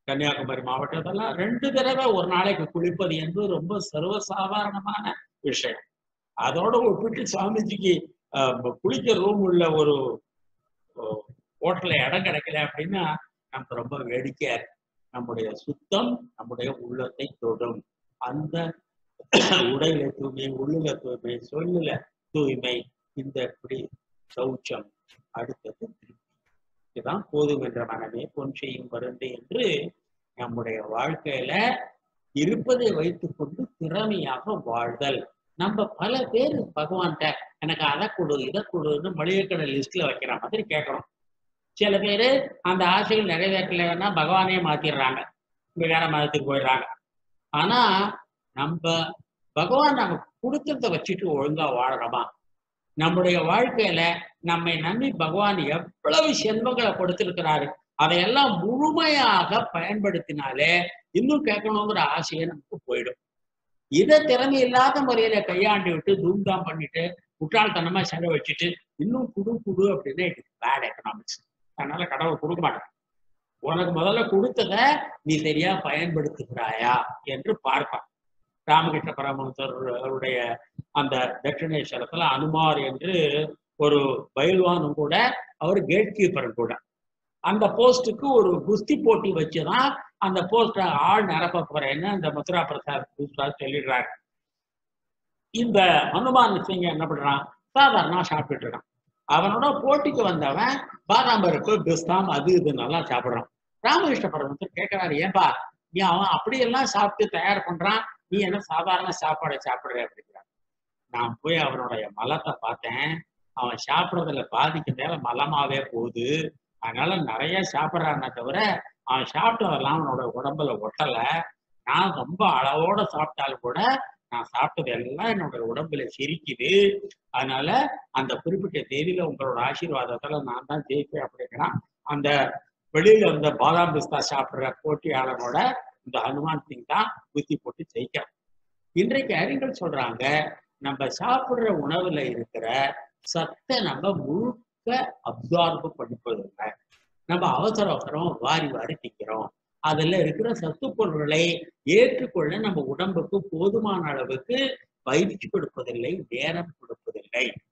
கன்னியாகுமரி மாவட்டத்தெல்லாம் ரெண்டு தடவை ஒரு நாளைக்கு குளிப்பது என்பது ரொம்ப சர்வசாதாரணமான விஷயம் அதோட ஒப்பிட்டு சுவாமிஜிக்கு அஹ், குளிக்க ரூம் உள்ள ஒரு ஹோட்டல்ல இடம் கிடைக்கல அப்படின்னா நமக்கு ரொம்ப வேடிக்கையா இருக்கு நம்முடைய சுத்தம் நம்முடைய உள்ளத்தை தொடும் அந்த உடையில தூய்மை உள்ளுல தூய்மை சொல்லுல தூய்மை இந்த இப்படி சௌச்சம் அடுத்தது திருப்தி இதுதான் போதும் என்ற மனமே பொன் செய்யும் மருந்து என்று நம்முடைய வாழ்க்கையில இருப்பதை வைத்துக்கொண்டு திறமையாக வாழ்தல் நம்ம பல பேர் பகவான்கிட்ட எனக்கு அதை கொடு இதை கொடுன்னு மளிகை கடை லிஸ்ட்ல வைக்கிற மாதிரி கேட்கறோம் சில பேர் அந்த ஆசைகள் நிறைவேற்றலைன்னா பகவானே மாத்திடுறாங்க வேற மதத்துக்கு போயிடுறாங்க ஆனா நம்ம பகவான் நமக்கு கொடுத்ததை வச்சுட்டு ஒழுங்கா வாழறோமா நம்முடைய வாழ்க்கையில நம்மை நம்பி பகவான் எவ்வளவு செல்வங்களை கொடுத்திருக்கிறாரு அதையெல்லாம் முழுமையாக பயன்படுத்தினாலே இன்னும் கேட்கணுங்கிற ஆசையே நமக்கு போயிடும் இதை திறமை இல்லாத முறையில கையாண்டு விட்டு தூம்தாம் பண்ணிட்டு முட்டாள்தனமா செலவழிச்சிட்டு இன்னும் குடு குடு அப்படின்னா இட் பேட் எக்கனாமிக்ஸ் அதனால கடவுள் கொடுக்க மாட்டான் உனக்கு முதல்ல கொடுத்தத நீ சரியா பயன்படுத்துகிறாயா என்று பார்ப்பான் ராமகிருஷ்ண பரமஹம்சர் அவருடைய அந்த தட்சிணேஸ்வரத்துல அனுமார் என்று ஒரு பயில்வானும் கூட அவர் கேட் கீப்பரும் கூட அந்த போஸ்டுக்கு ஒரு குஸ்தி போட்டி வச்சுதான் அந்த போஸ்ட ஆள் நிரப்ப போறேன்னு அந்த மதுரா பிரசாத் குஸ்ராஜ் சொல்லிடுறாரு இந்த ஹனுமான் சிங் என்ன பண்றான் சாதாரணமா சாப்பிட்டுட்டு இருக்கான் அவனோட போட்டிக்கு வந்தவன் பாதாம் பருப்பு பிஸ்தாம் அது இது நல்லா சாப்பிடுறான் ராமகிருஷ்ண பரமத்தர் கேட்கிறாரு ஏன்பா நீ அவன் அப்படியெல்லாம் சாப்பிட்டு தயார் பண்றான் நீ என்ன சாதாரண சாப்பாடை சாப்பிடுற அப்படிங்கிறான் நான் போய் அவனுடைய மலத்தை பார்த்தேன் அவன் சாப்பிடுறதுல பாதிக்கு மேல மலமாவே போகுது அதனால நிறைய சாப்பிட்றானே தவிர அவன் சாப்பிட்டதெல்லாம் அவனோட உடம்புல ஒட்டல நான் ரொம்ப அளவோட சாப்பிட்டாலும் கூட நான் சாப்பிட்டது எல்லாம் என்னோட உடம்புல சிரிக்குது அதனால அந்த குறிப்பிட்ட தேதியில உங்களோட ஆசீர்வாதத்துல நான் தான் ஜெயிப்பேன் அப்படிங்கிறான் அந்த வெளியில வந்த பாதாம் பிஸ்தா சாப்பிடுற போட்டியாளனோட இந்த ஹனுமான் சிங் தான் புத்தி போட்டு ஜெயிக்கிறான் இன்றைக்கு அறிஞர்கள் சொல்றாங்க நம்ம சாப்பிடுற உணவுல இருக்கிற சத்தை நம்ம முழுக்க அப்சார்ப் பண்ணிப்பதில்லை நம்ம அவசர அவசரம் வாரி வாரி திக்கிறோம் அதுல இருக்கிற சத்து பொருள்களை ஏற்றுக்கொள்ள நம்ம உடம்புக்கு போதுமான அளவுக்கு பயிற்சி கொடுப்பதில்லை நேரம் கொடுப்பதில்லை